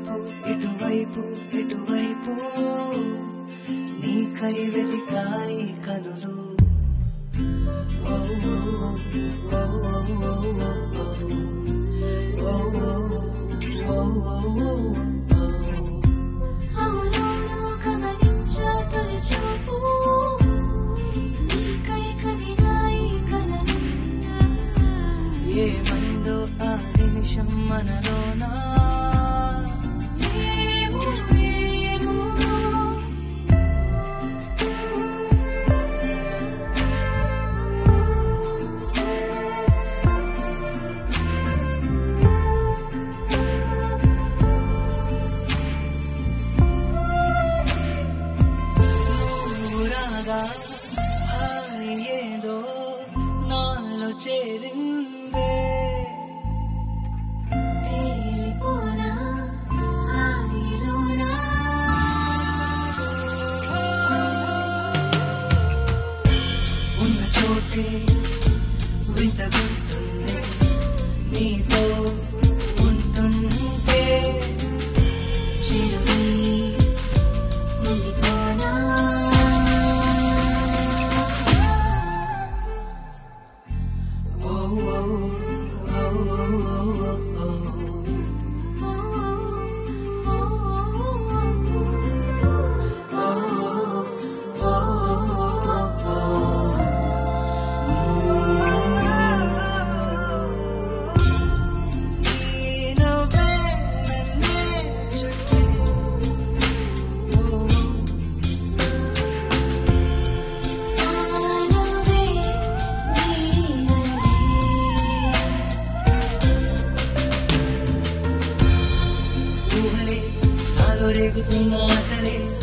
అటువైపు ఇటువైపు ఇటువైపు నీకై వెతికాయి కనులు ఓ, ఓ, ఓ, ఓ, ఓ, ఓ, ఓ, ఓ, ఓ, ఓ, ఓ. అవునవును గమనించా తొలి చూపు నీకై కదిలాయి కలలు ఏమైందో ఆ నిమిషం మనలోనా ఏమో ఏమో ఊరాగా హాయి ఏదో నాలో చేరిందే తేలిపోనా హాయిలోనా ఉన్న చోటే వింతగుంటుంది నీతో ఉంటుంటే చిరునై ఉండిపోనా ఓ ఓ ఓ ఓ ఓ నీనవే నన్నే చుట్టి ఓ ఆనవే నీవే ఊహలే నాలో రేగుతున్న ఆశలే